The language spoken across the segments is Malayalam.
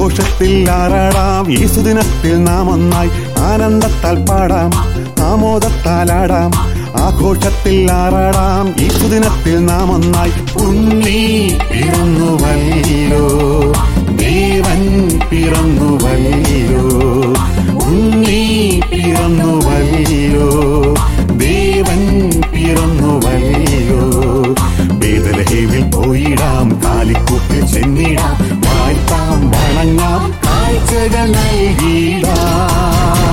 ആഘോഷത്തിൽ ആറാടാം ഈ സുദിനത്തിൽ നാം ഒന്നായി ആനന്ദത്താൽ പാടാം ആമോദത്താൽ ആടാം ആഘോഷത്തിൽ ആറാടാം ഈ സുദിനത്തിൽ നാം ഒന്നായി ഉണ്ണി പിറന്നുവല്ലോ ദേവൻ പിറന്നുവല്ലോ ഉണ്ണി പിറന്നുവല്ലോ ദേവൻ പിറന്നുവല്ലോ ബേദലഹേവിൽ പോയിടാം കാലിക്കൂട്ടിൽ ചെന്നിടാം വാഴ്ത്താം വണങ്ങാം കാഴ്ചകൾ നൽകിടാം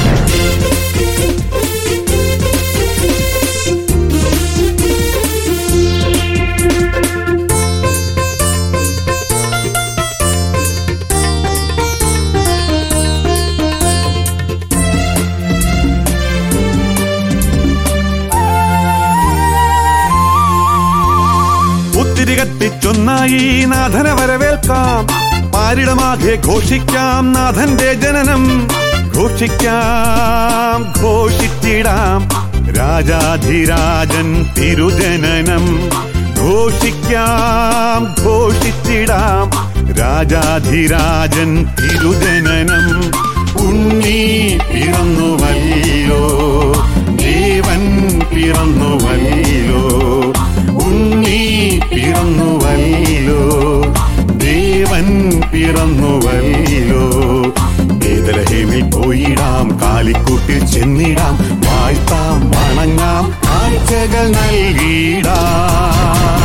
ഒത്തിരി കത്തിച്ചൊന്നായി നാഥനെ വരവേൽക്കാം പാരിടമാകെ ഘോഷിക്കാം നാഥന്റെ ജനനം ഘോഷിക്കാം ഘോഷിച്ചിടാം രാജാധിരാജൻ തിരുജനനം ഘോഷിക്കാം ഘോഷിച്ചിടാം രാജാധിരാജൻ തിരുജനനം ഉണ്ണി പിറന്നുവല്ലോ ദേവൻ പിറന്നുവല്ലോ ഉണ്ണി പിറന്നുവല്ലോ ദേവൻ പിറന്നുവല്ലോ ഏതലഹേമിൽ പോയിടാം കാലിക്കൂട്ടിൽ ചെന്നിടാം വാഴ്ത്താം വണങ്ങാം കാഴ്ചകൾ നൽകിടാം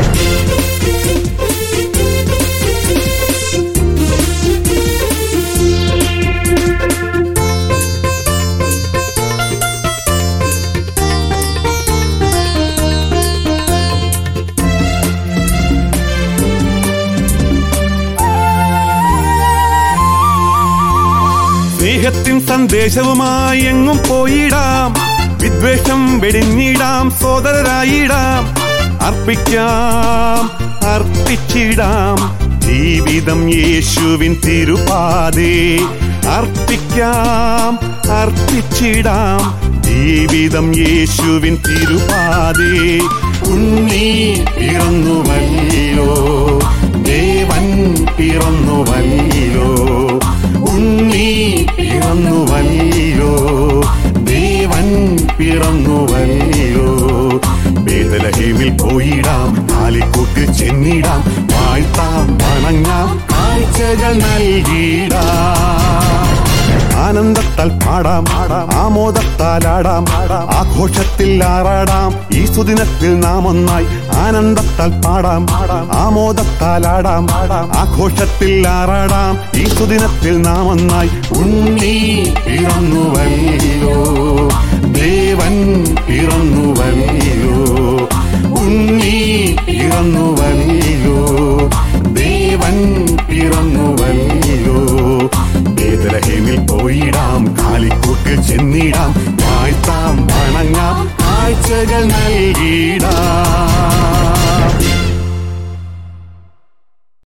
സ്നേഹത്തിൻ സന്ദേശവുമായി എങ്ങും പോയിടാം വിദ്വേഷം വെടിഞ്ഞിടാം സോദരരായിടാം അർപ്പിക്കാം അർപ്പിച്ചിടാം ജീവിതം യേശുവിൻ തിരുപാതേ അർപ്പിക്കാം അർപ്പിച്ചിടാം ജീവിതം യേശുവിൻ തിരുപാതേ ഉണ്ണി പിറന്നുവല്ലോ ദേവൻ പിറന്നുവല്ലോ ഉണ്ണി പിറന്നുവല്ലോ ദേവൻ പിറന്നുവല്ലോ ബേദലഹേമിൽ പോയിടാം കാലിക്കൂട്ടിൽ ചെന്നിടാം വാഴ്ത്താം വണങ്ങാം കാഴ്ചകൾ നൽകിടാം ആനന്ദത്താൽ പാടാം ആമോദത്താൽ ആടാം ആഘോഷത്തിൽ ആറാടാം ഈ സുദിനത്തിൽ നാം ഒന്നായി ആനന്ദത്താൽ പാടാം ആമോദത്താൽ ആടാം ആഘോഷത്തിൽ ആറാടാം ഈ സുദിനത്തിൽ നാം ഒന്നായി ഉണ്ണി പിറന്നുവല്ലോ ദേവൻ പിറന്നുവല്ലോ ഉണ്ണി പിറന്നുവല്ലോ